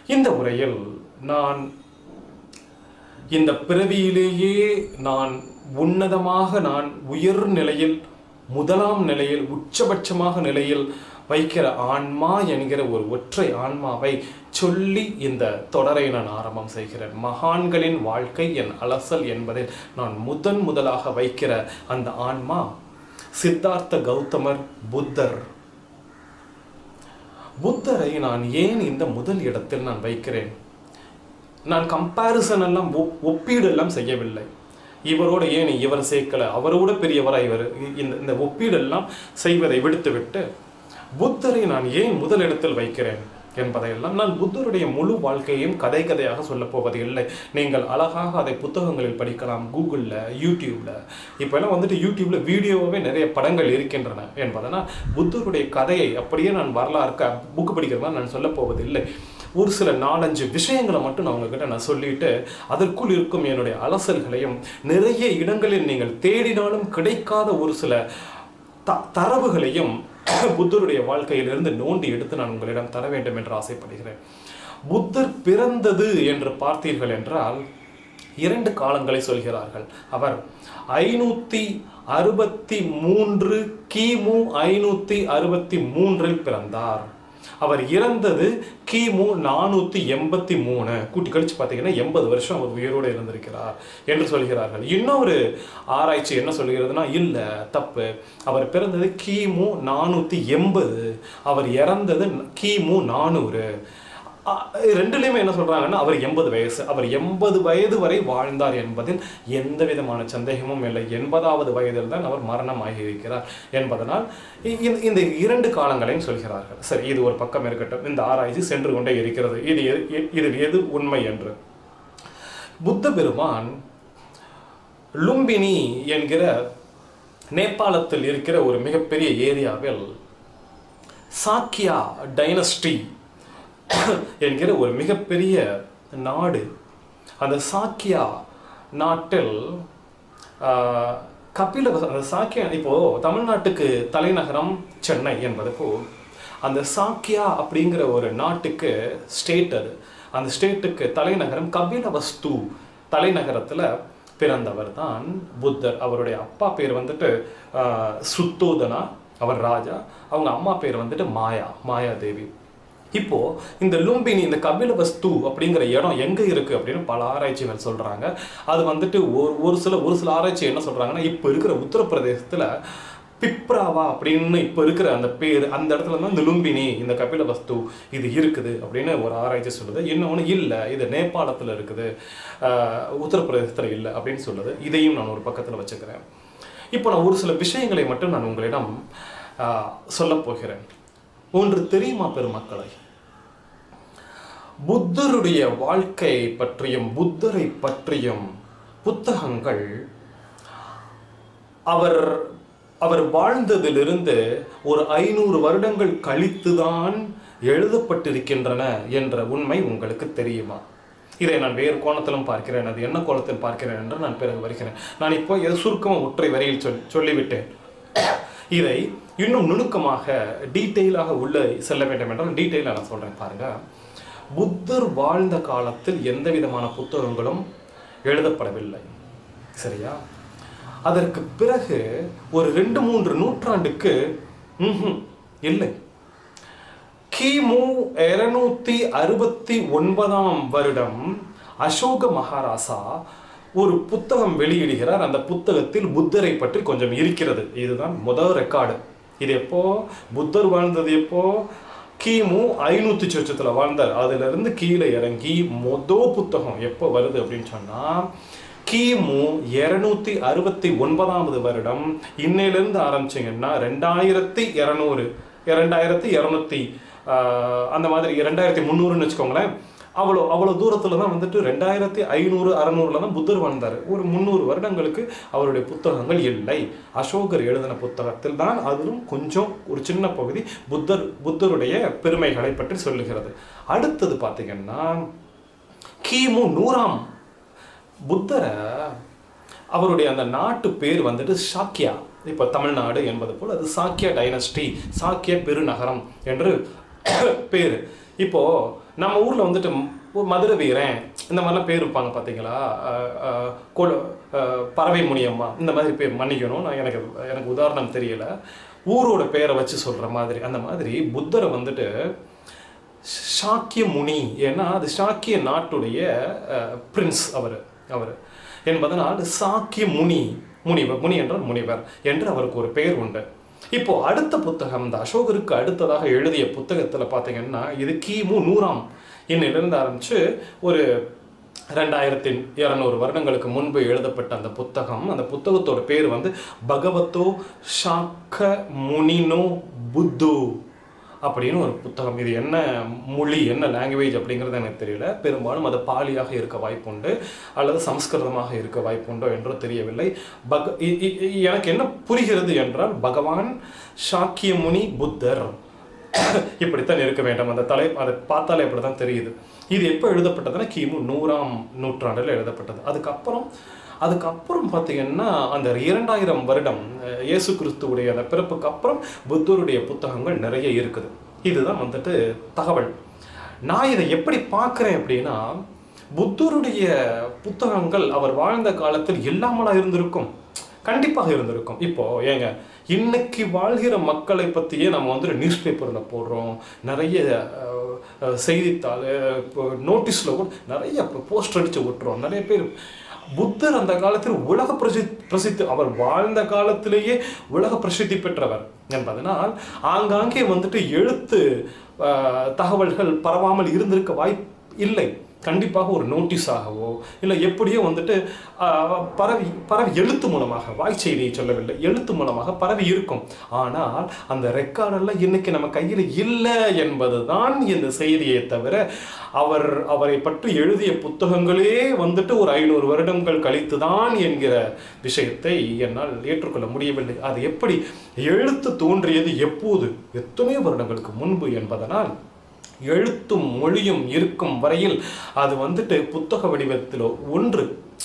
இந்த உரையில் நான் இந்த பிறவியிலேயே நான் உன்னதமாக நான் உயர் நிலையில் முதலாம் நிலையில் உச்சபட்சமாக நிலையில் வைக்கிற ஆன்மா என்கிற ஒரு ஒற்றை ஆன்மாவை சொல்லி இந்த தொடரை நான் ஆரம்பம் செய்கிறேன் மகான்களின் வாழ்க்கை என் அலசல் என்பதில் நான் முதன் முதலாக வைக்கிற அந்த ஆன்மா சித்தார்த்த கௌதமர் புத்தர் புத்தரை நான் ஏன் இந்த முதல் இடத்தில் நான் வைக்கிறேன் நான் கம்பேரிசன் எல்லாம் ஒப்- ஒப்பீடு எல்லாம் செய்யவில்லை இவரோட ஏன் இவர் சேர்க்கல அவரோட பெரியவரா இவர் இந்த இந்த ஒப்பீடு எல்லாம் செய்வதை விடுத்துவிட்டு புத்தரை நான் ஏன் முதலிடத்தில் வைக்கிறேன் என்பதையெல்லாம் நான் புத்தருடைய முழு வாழ்க்கையையும் கதை கதையாக சொல்லப் போவது இல்லை நீங்கள் அழகாக அதை புத்தகங்களில் படிக்கலாம் கூகுளில் யூடியூப்ல இப்போ எல்லாம் வந்துட்டு யூடியூப்ல வீடியோவே நிறைய படங்கள் இருக்கின்றன என்பதனால் புத்தருடைய கதையை அப்படியே நான் வரலாறு புக்கு படிக்கிற மாதிரி நான் சொல்லப் போவதில்லை ஒரு சில நாலஞ்சு விஷயங்களை மட்டும் நான் உங்ககிட்ட நான் சொல்லிட்டு அதற்குள் இருக்கும் என்னுடைய அலசல்களையும் நிறைய இடங்களில் நீங்கள் தேடினாலும் கிடைக்காத ஒரு சில த தரவுகளையும் புத்தருடைய வாழ்க்கையிலிருந்து நோண்டி எடுத்து நான் உங்களிடம் தர வேண்டும் என்று ஆசைப்படுகிறேன் புத்தர் பிறந்தது என்று பார்த்தீர்கள் என்றால் இரண்டு காலங்களை சொல்கிறார்கள் அவர் ஐநூத்தி அறுபத்தி மூன்று கிமு ஐநூத்தி அறுபத்தி மூன்றில் பிறந்தார் அவர் இறந்தது கிமு நானூத்தி எண்பத்தி மூணு கூட்டி கழிச்சு பார்த்தீங்கன்னா எண்பது வருஷம் அவர் உயிரோடு இருந்திருக்கிறார் என்று சொல்கிறார்கள் இன்னொரு ஆராய்ச்சி என்ன சொல்கிறதுனா இல்லை தப்பு அவர் பிறந்தது கிமு நானூத்தி எண்பது அவர் இறந்தது கிமு நானூறு அ- ரெண்டுலேயுமே என்ன சொல்றாங்கன்னா அவர் எண்பது வயசு அவர் எண்பது வயது வரை வாழ்ந்தார் என்பதில் எந்த விதமான சந்தேகமும் இல்லை எண்பதாவது வயதில் தான் அவர் மரணமாகி இருக்கிறார் என்பதனால் இ- இந்த- இந்த இரண்டு காலங்களையும் சொல்கிறார்கள் சரி இது ஒரு பக்கம் இருக்கட்டும் இந்த ஆராய்ச்சி சென்று கொண்டே இருக்கிறது இது எது- எ- இதில் எது உண்மை என்று புத்த பெருமான் லும்பினி என்கிற நேபாளத்தில் இருக்கிற ஒரு மிகப்பெரிய ஏரியாவில் சாக்கியா டைனஸ்டி என்கிற ஒரு மிகப்பெரிய நாடு அந்த சாக்கியா நாட்டில் ஆஹ், கபில அந்த சாக்கியா இப்போ தமிழ்நாட்டுக்கு தலைநகரம் சென்னை என்பது போல் அந்த சாக்கியா அப்படிங்கிற ஒரு நாட்டுக்கு ஸ்டேட் அது அந்த ஸ்டேட்டுக்கு தலைநகரம் கபிலவஸ்து தலைநகரத்தில் பிறந்தவர் தான் புத்தர் அவருடைய அப்பா பேர் வந்துட்டு ஆஹ், சுத்தோதனா அவர் ராஜா அவங்க அம்மா பேர் வந்துட்டு மாயா மாயாதேவி இப்போ இந்த லும்பினி இந்த கபிலவஸ்து அப்படிங்கிற இடம் எங்க இருக்கு அப்படின்னு பல ஆராய்ச்சிகள் சொல்றாங்க அது வந்துட்டு ஒரு ஒரு சில ஒரு சில ஆராய்ச்சி என்ன சொல்றாங்கன்னா இப்போ இருக்கிற உத்தரப்பிரதேசத்துல பிப்ராவா அப்படின்னு இப்போ இருக்கிற அந்த பேர் அந்த இடத்துல தான் இந்த லும்பினி இந்த கபிலவஸ்து இது இருக்குது அப்படின்னு ஒரு ஆராய்ச்சி சொல்லுது இன்னொன்று இல்லை இது நேபாளத்தில் இருக்குது ஆஹ் உத்தரப்பிரதேசத்தில் இல்லை அப்படின்னு சொல்லுது இதையும் நான் ஒரு பக்கத்தில் வச்சுக்கிறேன் இப்போ நான் ஒரு சில விஷயங்களை மட்டும் நான் உங்களிடம் சொல்லப் போகிறேன் ஒன்று தெரியுமா பெருமக்களை புத்தருடைய வாழ்க்கை பற்றியும் புத்தரை பற்றியும் புத்தகங்கள் அவர் அவர் வாழ்ந்ததிலிருந்து ஒரு ஐநூறு வருடங்கள் கழித்துதான் எழுதப்பட்டிருக்கின்றன என்ற உண்மை உங்களுக்கு தெரியுமா இதை நான் வேறு கோணத்திலும் பார்க்கிறேன் அது என்ன கோணத்தில் பார்க்கிறேன் என்று நான் பிறகு வருகிறேன் நான் இப்போ எது சுருக்கமாக ஒற்றை வரியில் சொல் சொல்லிவிட்டேன் இதை இன்னும் நுணுக்கமாக டீட்டெயிலாக உள்ள செல்ல வேண்டும் என்றால் டீட்டெயிலாக நான் சொல்றேன் பாருங்க புத்தர் வாழ்ந்த காலத்தில் எந்த விதமான புத்தகங்களும் எழுதப்படவில்லை சரியா அதற்கு பிறகு ஒரு ரெண்டு மூன்று நூற்றாண்டுக்கு ம்ஹும், இல்லை கிமு இருநூத்தி அறுபத்தி ஒன்பதாம் வருடம் அசோக மகாராசா ஒரு புத்தகம் வெளியிடுகிறார் அந்த புத்தகத்தில் புத்தரை பற்றி கொஞ்சம் இருக்கிறது இதுதான் முதல் ரெக்கார்டு இது எப்போ புத்தர் வாழ்ந்தது எப்போ கிமு ஐநூத்தி சொச்சத்துல வாழ்ந்தார் அதுல இருந்து கீழே இறங்கி மொத புத்தகம் எப்போ வருது அப்படின்னு சொன்னா கிமு இருநூத்தி அறுபத்தி ஒன்பதாவது வருடம் இன்னையிலிருந்து ஆரம்பிச்சீங்கன்னா ரெண்டாயிரத்தி இரநூறு இரண்டாயிரத்தி இரநூத்தி அந்த மாதிரி இரண்டாயிரத்தி முந்நூறுன்னு வச்சுக்கோங்களேன் அவ்வளோ அவ்வளோ தூரத்தில் தான் வந்துட்டு ரெண்டாயிரத்தி ஐநூறு அறநூறுல தான் புத்தர் வாழ்ந்தார் ஒரு முந்நூறு வருடங்களுக்கு அவருடைய புத்தகங்கள் இல்லை அசோகர் எழுதின புத்தகத்தில் தான் அதிலும் கொஞ்சம் ஒரு சின்ன பகுதி புத்தர் புத்தருடைய பெருமைகளை பற்றி சொல்லுகிறது அடுத்தது பார்த்தீங்கன்னா கிமு நூறாம் புத்தரை அவருடைய அந்த நாட்டு பேர் வந்துட்டு சாக்கியா இப்போ தமிழ்நாடு என்பது போல் அது சாக்கியா டைனஸ்டி சாக்கிய பெருநகரம் என்று பேர் இப்போ நம்ம ஊரில் வந்துட்டு ம- மதுரை வீரன் இந்த மாதிரிலாம் பேர் இருப்பாங்க பார்த்தீங்களா அஹ், அஹ், கொல அஹ், பறவை முனியம்மா இந்த மாதிரி பேர் மன்னிக்கணும் நான் எனக்கு எனக்கு உதாரணம் தெரியல ஊரோட பேரை வச்சு சொல்கிற மாதிரி அந்த மாதிரி புத்தரை வந்துட்டு சாக்கிய முனி ஏன்னா அது சாக்கிய நாட்டுடைய பிரின்ஸ் அவர் அவர் என்பதனால் சாக்கிய முனி முனிவர் முனி என்றால் முனிவர் என்று அவருக்கு ஒரு பெயர் உண்டு இப்போ அடுத்த புத்தகம் இந்த அசோகருக்கு அடுத்ததாக எழுதிய புத்தகத்துல பார்த்தீங்கன்னா இது கிமு நூறாம் எண்ணிலிருந்து ஆரம்பிச்சு ஒரு ரெண்டாயிரத்தி இரநூறு வருடங்களுக்கு முன்பு எழுதப்பட்ட அந்த புத்தகம் அந்த புத்தகத்தோட பேர் வந்து பகவத்தோ ஷாக்க முனினோ புத்து அப்படின்னு ஒரு புத்தகம் இது என்ன மொழி என்ன லாங்குவேஜ் அப்படிங்கிறது எனக்கு தெரியல பெரும்பாலும் அது பாலியாக இருக்க வாய்ப்புண்டு அல்லது சமஸ்கிருதமாக இருக்க வாய்ப்புண்டோ என்றோ தெரியவில்லை பக இ- இ- இ- எனக்கு என்ன புரிகிறது என்றால் பகவான் சாக்கிய முனி புத்தர் இப்படித்தான் இருக்க வேண்டும் அந்த தலை அதை பார்த்தாலே அப்படித்தான் தெரியுது இது எப்போ எழுதப்பட்டதுன்னா கிமு நூறாம் நூற்றாண்டில் எழுதப்பட்டது அதுக்கப்புறம் அதுக்கப்புறம் பார்த்தீங்கன்னா அந்த இரண்டாயிரம் வருடம் அஹ், இயேசு கிறிஸ்துவுடைய அந்த பிறப்புக்கு அப்புறம் புத்தருடைய புத்தகங்கள் நிறைய இருக்குது இதுதான் வந்துட்டு தகவல் நான் இதை எப்படி பார்க்குறேன் அப்படின்னா புத்தருடைய புத்தகங்கள் அவர் வாழ்ந்த காலத்தில் இல்லாமலா இருந்திருக்கும் கண்டிப்பாக இருந்திருக்கும் இப்போ ஏங்க இன்னைக்கு வாழ்கிற மக்களை பற்றியே நம்ம வந்து நியூஸ் பேப்பரில் போடுறோம் நிறைய அஹ், அஹ், செய்தித்தாள் இப்போ நோட்டீஸில் கூட நிறைய போஸ்டர் அடித்து விட்டுறோம் நிறைய பேர் புத்தர் அந்த காலத்தில் உலக பிரசி பிரசித்தி அவர் வாழ்ந்த காலத்திலேயே உலக பிரசித்தி பெற்றவர் என்பதனால் ஆங்காங்கே வந்துட்டு எழுத்து அஹ், தகவல்கள் பரவாமல் இருந்திருக்க வாய்ப்பு இல்லை கண்டிப்பாக ஒரு நோட்டீஸாகவோ இல்லை எப்படியோ வந்துட்டு ஆஹ், பரவி பரவி எழுத்து மூலமாக வாய் செய்தியை சொல்லவில்லை எழுத்து மூலமாக பரவி இருக்கும் ஆனால் அந்த ரெக்கார்டெல்லாம் இன்னைக்கு நம்ம கையில் இல்லை என்பதுதான் இந்த செய்தியை தவிர அவர் அவரை பற்றி எழுதிய புத்தகங்களே வந்துட்டு ஒரு ஐநூறு வருடங்கள் கழித்து தான் என்கிற விஷயத்தை என்னால் ஏற்றுக்கொள்ள முடியவில்லை அது எப்படி எழுத்து தோன்றியது எப்போது எத்தனையோ வருடங்களுக்கு முன்பு என்பதனால் எழுத்தும் மொழியும் இருக்கும் வரையில் அது வந்துட்டு புத்தக வடிவத்தில் ஒன்று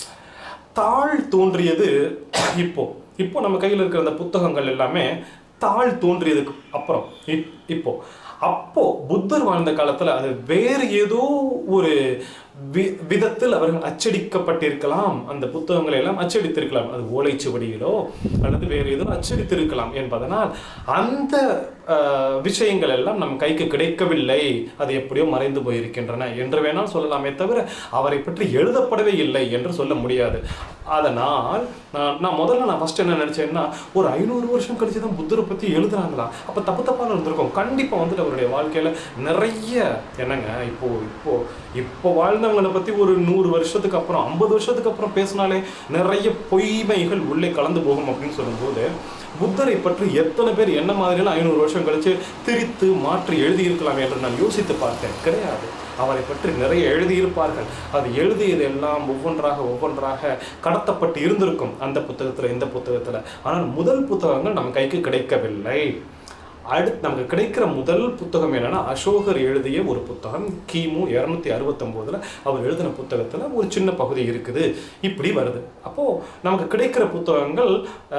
தாள் தோன்றியது இப்போ இப்போ நம்ம கையில் இருக்கிற அந்த புத்தகங்கள் எல்லாமே தாள் தோன்றியதுக்கு அப்புறம் இப்- இப்போ அப்போ புத்தர் வாழ்ந்த காலத்துல அது வேறு ஏதோ ஒரு வி- விதத்தில் அவர்கள் அச்சடிக்கப்பட்டிருக்கலாம் அந்த புத்தகங்களை எல்லாம் அச்சடித்திருக்கலாம் அது ஓலைச்சுவடியிலோ அல்லது வேறு ஏதோ அச்சடித்திருக்கலாம் என்பதனால் அந்த அஹ், விஷயங்கள் எல்லாம் நம் கைக்கு கிடைக்கவில்லை அது எப்படியோ மறைந்து போயிருக்கின்றன என்று வேணால் சொல்லலாமே தவிர அவரை பற்றி எழுதப்படவே இல்லை என்று சொல்ல முடியாது அதனால் நான் நான் முதல்ல நான் ஃபர்ஸ்ட் என்ன நினைச்சேன்னா ஒரு ஐநூறு வருஷம் கழிச்சு தான் புத்தரை பற்றி எழுதுறாங்களா அப்போ தப்பு தப்பான இருந்திருக்கும் கண்டிப்பாக வந்துட்டு அவருடைய வாழ்க்கையில் நிறைய என்னங்க இப்போ இப்போ இப்போ வாழ்ந்தவங்களை பற்றி ஒரு நூறு வருஷத்துக்கு அப்புறம் ஐம்பது வருஷத்துக்கு அப்புறம் பேசினாலே நிறைய பொய்மைகள் உள்ளே கலந்து போகும் அப்படின்னு சொல்லும்போது புத்தரை பற்றி எத்தனை பேர் என்ன மாதிரியெல்லாம் ஐநூறு வருஷம் கழிச்சு திரித்து மாற்றி எழுதியிருக்கலாம் என்று நான் யோசித்து பார்த்தேன் கிடையாது அவரை பற்றி நிறைய எழுதியிருப்பார்கள் அது எழுதியது எல்லாம் ஒவ்வொன்றாக ஒவ்வொன்றாக கடத்தப்பட்டு இருந்திருக்கும் அந்த புத்தகத்தில் இந்த புத்தகத்தில் ஆனால் முதல் புத்தகங்கள் நம்ம கைக்கு கிடைக்கவில்லை அடுத்து நமக்கு கிடைக்கிற முதல் புத்தகம் என்னன்னா அசோகர் எழுதிய ஒரு புத்தகம் கிமு இரநூத்தி அறுபத்தொம்போதில் அவர் எழுதின புத்தகத்தில் ஒரு சின்ன பகுதி இருக்குது இப்படி வருது அப்போது நமக்கு கிடைக்கிற புத்தகங்கள்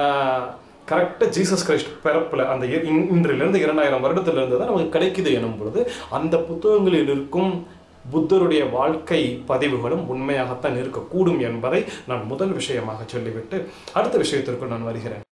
கரெக்டாக ஜீசஸ் கிரைஸ்ட் பிறப்பில் அந்த இ- இன்- இன்றிலிருந்து இரண்டாயிரம் வருடத்திலிருந்து தான் நமக்கு கிடைக்குது எனும் பொழுது அந்த புத்தகங்களில் இருக்கும் புத்தருடைய வாழ்க்கை பதிவுகளும் உண்மையாகத்தான் இருக்கக்கூடும் என்பதை நான் முதல் விஷயமாக சொல்லிவிட்டு அடுத்த விஷயத்திற்கு நான் வருகிறேன்